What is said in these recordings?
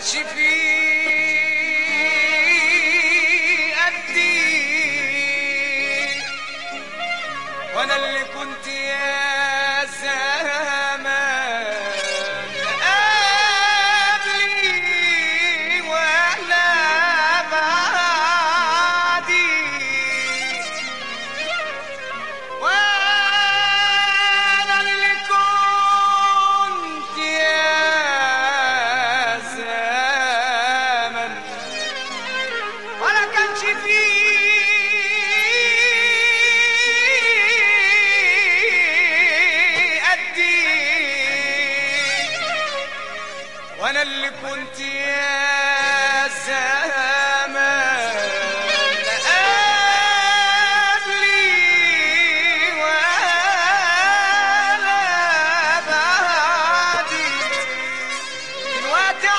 كانش فيه قدي وانا اللي كنت يا زمان قبلي ولا بعدي وانا اللي كنت يا زمن ولا كانش فيه قدي وانا اللي كنت يا زمان قبلي ولا بعدي دلوقتي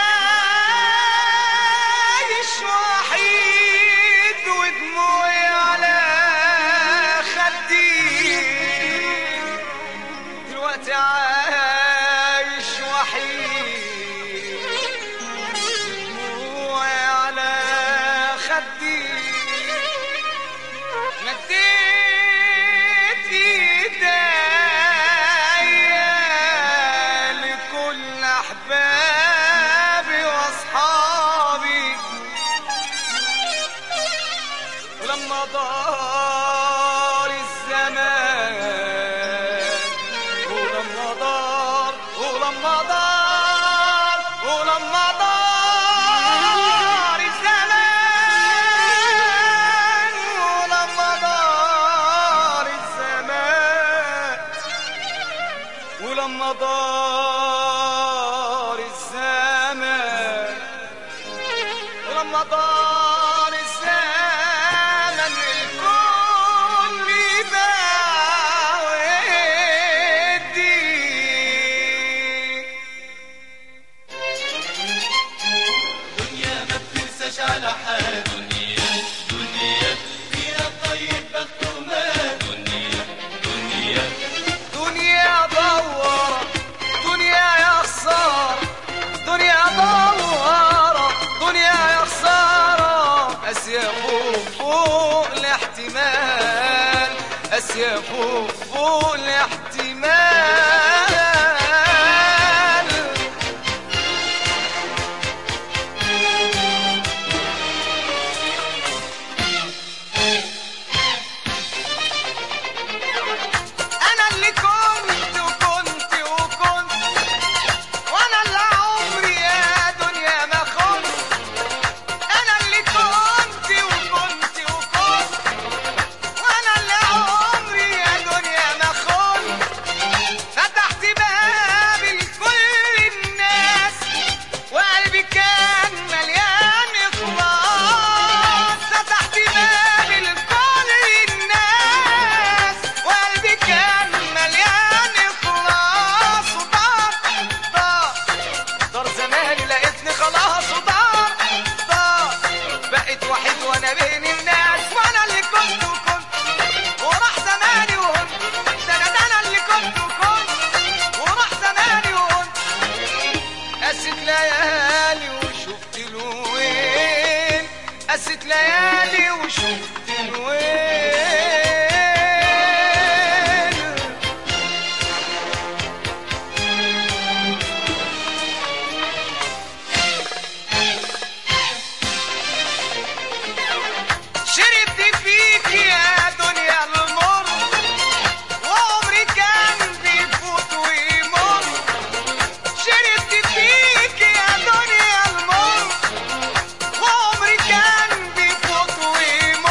عايش وحيد ودموعي على خدي دلوقتي عايش وحيد ودموعي على خدي مديت ايديا لكل احبابي واصحابي ولما دار الزمان ولما دار ولما دار ولما دار الزمان ولما دار الزمان ولما دار الزمان ولما دار الزمن الكل باع ودي دنيا ما بتنساش على حال دنيا دنيا فيها الطيب بخته ما دنيا دنيا دنيا دوارة دنيا يا خسارة دنيا دوارة دنيا يا خسارة أسيا فوق فوق الاحتمال أسيا فوق فوق الاحتمال أنا اللي كنت وكنت وكنت وأنا اللي عمري يا دنيا ما خنت أنا اللي كنت وكنت وكنت وأنا اللي عمري يا دنيا ما خنت فتحت بابي لكل الناس وقلبي كان مليان إخلاص فتحت بابي لكل الناس وقلبي كان مليان إخلاص وطار طار دار زماني لقيتني خلاص وطار طار بقيت وحيد وانا بين الناس وانا اللي كنت وكنت وراح زماني وهنت ده انا ده انا اللي كنت وكنت وراح زماني وهنت قست ليالي وشفت الوين قست ليالي وشفت الوين شربت فيك يا دنيا المر وعمري كان بيفوت ويمر شربت فيك يا دنيا المر وعمري كان بيفوت ويمر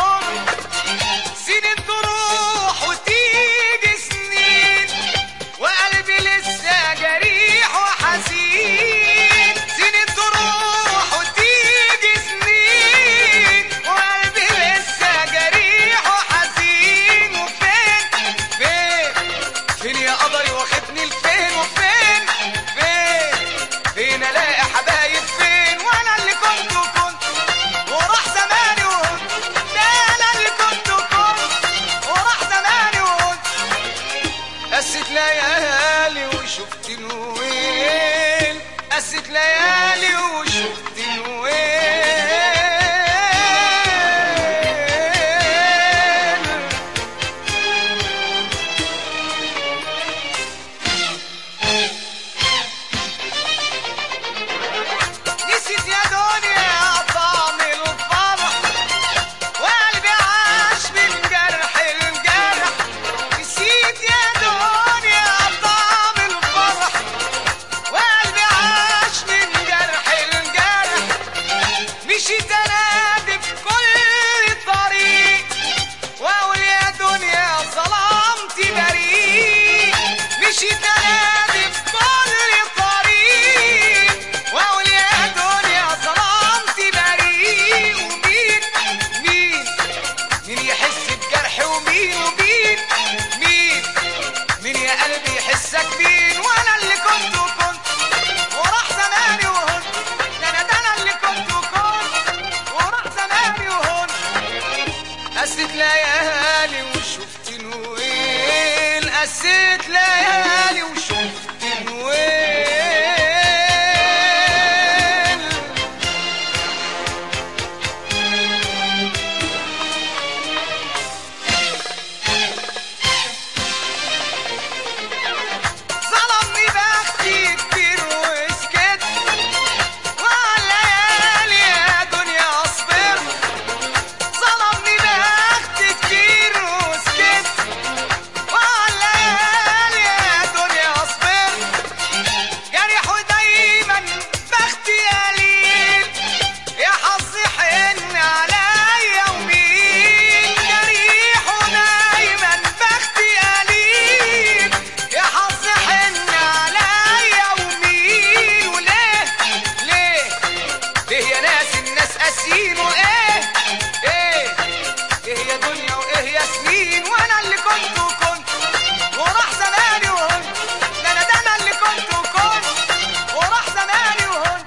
سنين وايه ايه ايه يا دنيا وايه يا سنين وانا اللي كنت وكنت وراح زماني وهنت ده انا ده انا اللي كنت وكنت وراح زماني وهنت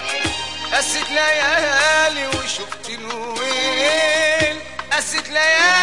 قست ليالي وشفت الويل قست ليالي